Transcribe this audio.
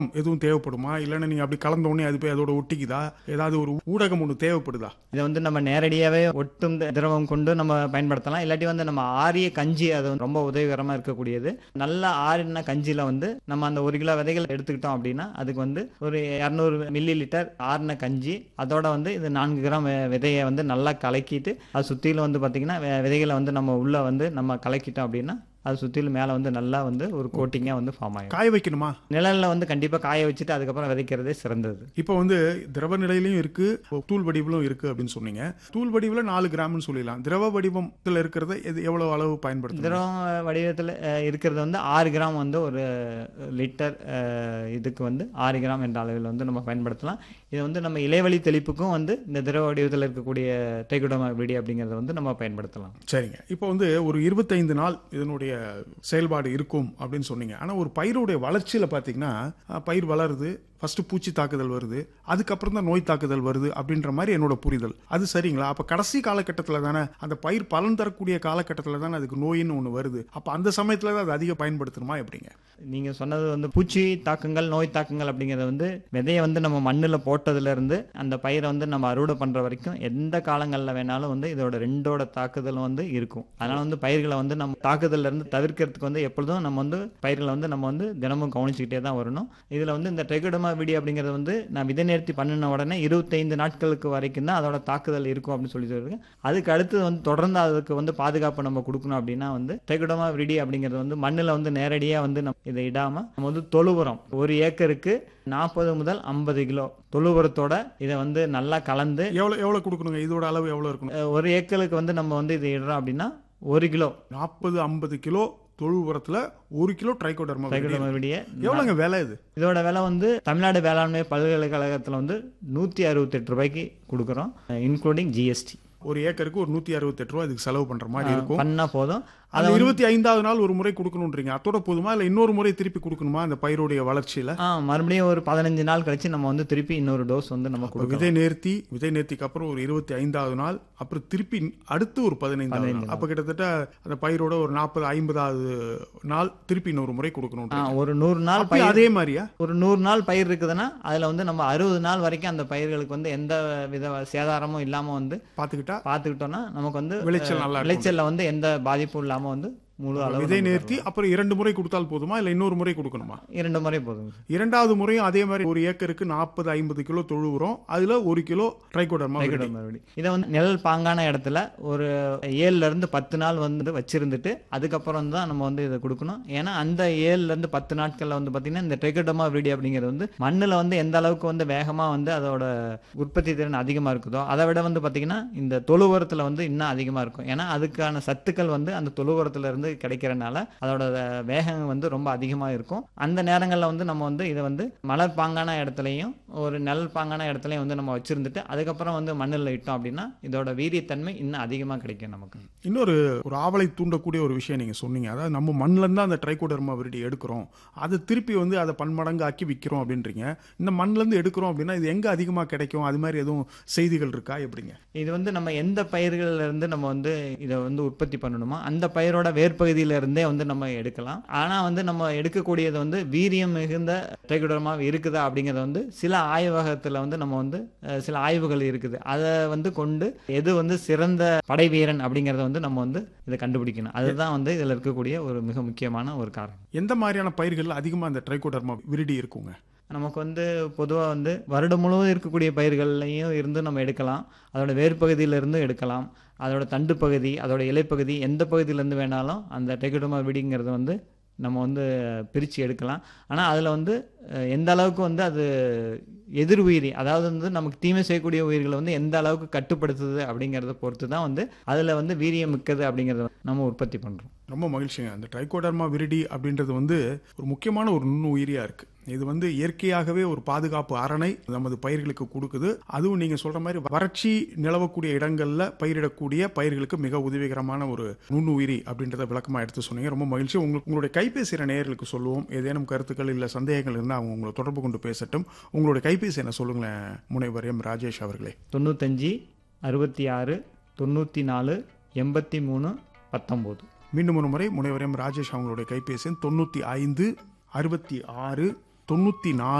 எதுவும் தேவைப்படுமா இல்லைன்னா நீங்க அப்படி கலந்த உடனே அது போய் அதோட ஒட்டிக்குதா ஏதாவது ஒரு ஊடகம் ஒன்று தேவைப்படுதா இதை வந்து நம்ம நேரடியாகவே ஒட்டும் தி- திரவம் கொண்டு நம்ம பயன்படுத்தலாம் இல்லாட்டி வந்து நம்ம ஆரிய கஞ்சி அது வந்து ரொம்ப உதவிகரமாக இருக்கக்கூடியது நல்ல ஆறின கஞ்சியில் வந்து நம்ம அந்த ஒரு கிலோ விதைகள் எடுத்துக்கிட்டோம் அப்படின்னா அதுக்கு வந்து ஒரு இரநூறு மில்லி லிட்டர் ஆறின கஞ்சி அதோட வந்து இது நான்கு கிராம் வி- விதையை வந்து நல்லா கலக்கிட்டு அது சுற்றிலும் வந்து பார்த்திங்கன்னா வி- விதைகளை வந்து நம்ம உள்ளே வந்து நம்ம கலக்கிட்டோம் அப்படின்னா அது சுற்றிலும் மேலே வந்து நல்லா வந்து ஒரு கோட்டிங்காக வந்து ஃபார்ம் ஆகும் காய வைக்கணுமா நிழலில் வந்து கண்டிப்பாக காய வச்சுட்டு அதுக்கப்புறம் விதைக்கிறதே சிறந்தது இப்போ வந்து திரவ நிலையிலையும் இருக்கு தூள் வடிவிலும் இருக்கு அப்படின்னு சொன்னீங்க தூள் வடிவில் நாலு கிராம்னு சொல்லிடலாம் திரவ வடிவத்தில் இருக்கிறத எது எவ்வளவு அளவு பயன்படுத்தும் திரவம் வடிவத்தில் இருக்கிறது வந்து ஆறு கிராம் வந்து ஒரு லிட்டர் அஹ், இதுக்கு வந்து ஆறு கிராம் என்ற அளவில் வந்து நம்ம பயன்படுத்தலாம் இது வந்து நம்ம இலைவழி தெளிப்புக்கும் வந்து இந்த திரவ வடிவத்தில் இருக்கக்கூடிய டைகுடோமா விடி அப்படிங்கிறத வந்து நம்ம பயன்படுத்தலாம் சரிங்க இப்போ வந்து ஒரு இருபத்தைந்து நாள் இதனுடைய செயல்பாடு இருக்கும் அப்படின்னு சொன்னீங்க ஆனால் ஒரு பயிருடைய வளர்ச்சியில் பார்த்தீங்கன்னா அஹ், பயிர் வளருது ஃபர்ஸ்ட் பூச்சி தாக்குதல் வருது அதுக்கப்புறம் தான் நோய் தாக்குதல் வருது அப்படின்ற மாதிரி என்னோட புரிதல் அது சரிங்களா அப்போ கடைசி காலகட்டத்தில் தானே அந்த பயிர் பலன் தரக்கூடிய காலகட்டத்தில் தானே அதுக்கு நோயின்னு ஒன்று வருது அப்போ அந்த சமயத்தில் தான் அது அதிகம் பயன்படுத்தணுமா எப்படிங்க நீங்கள் சொன்னது வந்து பூச்சி தாக்கங்கள் நோய் தாக்கங்கள் அப்படிங்கிறது வந்து விதையை வந்து நம்ம மண்ணில் போட்டதுலேருந்து அந்த பயிரை வந்து நம்ம அறுவடை பண்ணுற வரைக்கும் எந்த காலங்களில் வேணாலும் வந்து இதோட ரெண்டோட தாக்குதலும் வந்து இருக்கும் அதனால் வந்து பயிர்களை வந்து நம்ம தாக்குதல்ல இருந்து தவிர்க்கிறதுக்கு வந்து எப்பொழுதும் நம்ம வந்து பயிர்களை வந்து நம்ம வந்து தினமும் கவனிச்சுக்கிட்டே தான் வரணும் இதில் வந்து இந்த டெகுடமா விடி அப்படிங்கிறது வந்து நான் விதை நேர்த்தி பண்ணின உடனே இருபத்தைந்து நாட்களுக்கு வரைக்கும் தான் அதோட தாக்குதல் இருக்கும் அப்படின்னு சொல்லி சொல்லியிருக்கேன் அதுக்கு அடுத்து வந்து தொடர்ந்து அதுக்கு வந்து பாதுகாப்பு நம்ம கொடுக்கணும் அப்படின்னா வந்து டெகுடமா விடி அப்படிங்கிறது வந்து மண்ணில் வந்து நேரடியாக வந்து நம்ம இதை இடாமல் நம்ம வந்து தொழு உரம் ஒரு ஏக்கருக்கு நாற்பது முதல் ஐம்பது கிலோ தொழு உரத்தோட இதை வந்து நல்லா கலந்து எவ்வளோ எவ்வளோ கொடுக்கணுங்க இதோட அளவு எவ்வளோ இருக்கணும் அஹ், ஒரு ஏக்கருக்கு வந்து நம்ம வந்து இதை இடுறோம் அப்படின்னா ஒரு கிலோ நாற்பது ஐம்பது கிலோ தொழு உரத்தில் ஒரு கிலோ ட்ரைகோடர்மா டெகுடமா விடிய எவ்வளோங்க விலை இது இதோட விலை வந்து தமிழ்நாடு வேளாண்மை பல்கலைக்கழகத்தில் வந்து நூற்றி அறுபத்தெட்டு ரூபாய்க்கு கொடுக்குறோம் இன்க்ளூடிங் ஜிஎஸ்டி ஒரு ஏக்கருக்கு ஒரு நூற்றி அறுபத்தெட்டு ரூபா இதுக்கு செலவு பண்ணுற மாதிரி இருக்கும் பண்ணால் போதும் அந்த இருபத்தி ஐந்தாவது நாள் ஒரு முறை கொடுக்கணுன்றீங்க அதோட போதுமா இல்லை இன்னொரு முறை திருப்பி கொடுக்கணுமா அந்த பயிருடைய வளர்ச்சியில் ஆ மறுபடியும் ஒரு பதினஞ்சு நாள் கழிச்சு நம்ம வந்து திருப்பி இன்னொரு டோஸ் வந்து நம்ம கொடுக்கணும் விதை நேர்த்தி விதை நேர்த்திக்கு அப்புறம் ஒரு இருபத்தி ஐந்தாவது நாள் அப்புறம் திருப்பி அடுத்து ஒரு பதினைந்தாவது நாள் அப்போ கிட்டத்தட்ட அந்த பயிரோட ஒரு நாற்பது ஐம்பதாவது நாள் திருப்பி இன்னொரு முறை கொடுக்கணும் ஆ, ஒரு நூறு நாள் அப்பயும் அதே மாதிரியா ஒரு நூறு நாள் பயிர் இருக்குதுன்னா அதில் வந்து நம்ம அறுபது நாள் வரைக்கும் அந்த பயிர்களுக்கு வந்து எந்த வித சேதாரமும் இல்லாமல் வந்து பார்த்துக்கிட்டா பார்த்துக்கிட்டோம்னா நமக்கு வந்து விளைச்சல் நல்லா இருக்கும். விளைச்சல்ல வந்து எந்த பாதிப்பும் இல்லாமல் வந்து முழு அளவு விதை நம்ம நேர்த்தி அப்புறம் இரண்டு முறை கொடுத்தால் போதுமா இல்லை இன்னொரு முறை கொடுக்கணுமா இரண்டு முறை போதும் இரண்டாவது முறையும் அதே மாதிரி ஒரு ஏக்கருக்கு நாற்பது ஐம்பது கிலோ தொழு உரம் அதுல ஒரு கிலோ ட்ரைகோடர்மா டைகோடா மறுபடி இதை வந்து நிழல் பாங்கான இடத்துல ஒரு ஏழுல இருந்து பத்து நாள் வந்து வச்சிருந்துட்டு அதுக்கப்புறம் தான் நம்ம வந்து இதை கொடுக்கணும் ஏன்னா அந்த ஏழுல இருந்து பத்து நாட்கள்ல வந்து பாத்தீங்கன்னா இந்த ட்ரைகோடமா விடி அப்படிங்கிறது வந்து மண்ணுல வந்து எந்த அளவுக்கு வந்து வேகமா வந்து அதோட உற்பத்தி திறன் அதிகமா இருக்குதோ அதை விட வந்து பாத்தீங்கன்னா இந்த தொழு உரத்துல வந்து இன்னும் அதிகமா இருக்கும் ஏன்னா அதுக்கான சத்துக்கள் வந்து அந்த தொழு உரத்துல இருந்து கிடைக்கிறனால அதோட வேகம் வந்து ரொம்ப அதிகமா இருக்கும் அந்த நேரங்கள்ல வந்து நம்ம வந்து இதை வந்து மலர் பாங்கான இடத்துலையும் ஒரு நெல் பாங்கான இடத்துலையும் வந்து நம்ம வச்சிருந்துட்டு அதுக்கப்புறம் வந்து மண்ணில் இட்டோம் அப்படின்னா இதோட வீரியத்தன்மை இன்னும் அதிகமா கிடைக்கும் நமக்கு இன்னொரு ஒரு ஆவலை தூண்டக்கூடிய ஒரு விஷயம் நீங்க சொன்னீங்க அதாவது நம்ம மண்ணுல இருந்து அந்த ட்ரைகோடர்மா விருடி எடுக்கிறோம் அதை திருப்பி வந்து அதை பன்மடங்கு ஆக்கி விற்கிறோம் அப்படின்றீங்க இந்த மண்ணுல இருந்து எடுக்கிறோம் அப்படின்னா இது எங்க அதிகமா கிடைக்கும் அது மாதிரி எதுவும் செய்திகள் இருக்கா எப்படிங்க இது வந்து நம்ம எந்த பயிர்கள்ல இருந்து நம்ம வந்து இதை வந்து உற்பத்தி பண்ணணுமோ அந்த பயிரோட வேர்ப்பகுதியில இருந்தே வந்து நம்ம எடுக்கலாம் ஆனா வந்து நம்ம எடுக்கக்கூடியது வந்து வீரியம் மிகுந்த ட்ரைகோடர்மா இருக்குதா அப்படிங்கறத வந்து சில ஆய்வகத்துல வந்து நம்ம வந்து அஹ், சில ஆய்வுகள் இருக்குது அதை வந்து கொண்டு எது வந்து சிறந்த படை வீரன் அப்படிங்கறத வந்து நம்ம வந்து இதை கண்டுபிடிக்கணும் அதுதான் வந்து இதுல இருக்கக்கூடிய ஒரு மிக முக்கியமான ஒரு காரணம் எந்த மாதிரியான பயிர்கள் அதிகமா அந்த ட்ரைகோடர்மா விருடி இருக்குங்க நமக்கு வந்து பொதுவாக வந்து வருடம் முழுவதும் இருக்கக்கூடிய பயிர்கள்லையும் இருந்து நம்ம எடுக்கலாம் அதோட வேர்ப்பகுதியில இருந்து எடுக்கலாம் அதோட தண்டு பகுதி அதோட இலைப்பகுதி எந்த பகுதியிலேருந்து வேணாலும் அந்த டெகுடமா விடிங்கிறது வந்து நம்ம வந்து பிரித்து எடுக்கலாம் ஆனால் அதில் வந்து அஹ், எந்த அளவுக்கு வந்து அது எதிர் உயிரி அதாவது வந்து நமக்கு தீமை செய்யக்கூடிய உயிர்களை வந்து எந்த அளவுக்கு கட்டுப்படுத்துது அப்படிங்கிறத பொறுத்து தான் வந்து அதில் வந்து வீரியம் மிக்கது அப்படிங்கிறத நம்ம உற்பத்தி பண்ணுறோம் ரொம்ப மகிழ்ச்சிங்க அந்த ட்ரைகோடர்மா விரிடி அப்படின்றது வந்து ஒரு முக்கியமான ஒரு நுண்ணுயிரியா இருக்கு இது வந்து இயற்கையாகவே ஒரு பாதுகாப்பு அரணை நமது பயிர்களுக்கு கொடுக்குது அதுவும் நீங்க சொல்ற மாதிரி வறட்சி நிலவக்கூடிய இடங்கள்ல பயிரிடக்கூடிய பயிர்களுக்கு மிக உதவிகரமான ஒரு நுண்ணுயிரி அப்படின்றத விளக்கமா எடுத்து சொன்னீங்க ரொம்ப மகிழ்ச்சி உங்களுக்கு உங்களுடைய கைபேசி நேயர்களுக்கு சொல்லுவோம் ஏதேனும் கருத்துக்கள் இல்ல சந்தேகங்கள் இருந்தால் அவங்க உங்களை தொடர்பு கொண்டு பேசட்டும் உங்களுடைய கைபேசி என்ன சொல்லுங்களேன் முனைவர் எம் ராஜேஷ் அவர்களே தொண்ணூத்தஞ்சு அறுபத்தி ஆறு தொண்ணூற்றி நாலு எண்பத்தி மூணு பத்தொம்போது மீண்டும் ஒரு முறை முனைவர் எம் ராஜேஷ் அவங்களுடைய கைபேசி எண் தொண்ணூற்றி ஐந்து அறுபத்தி ஆறு தொண்ணூற்றி நாலு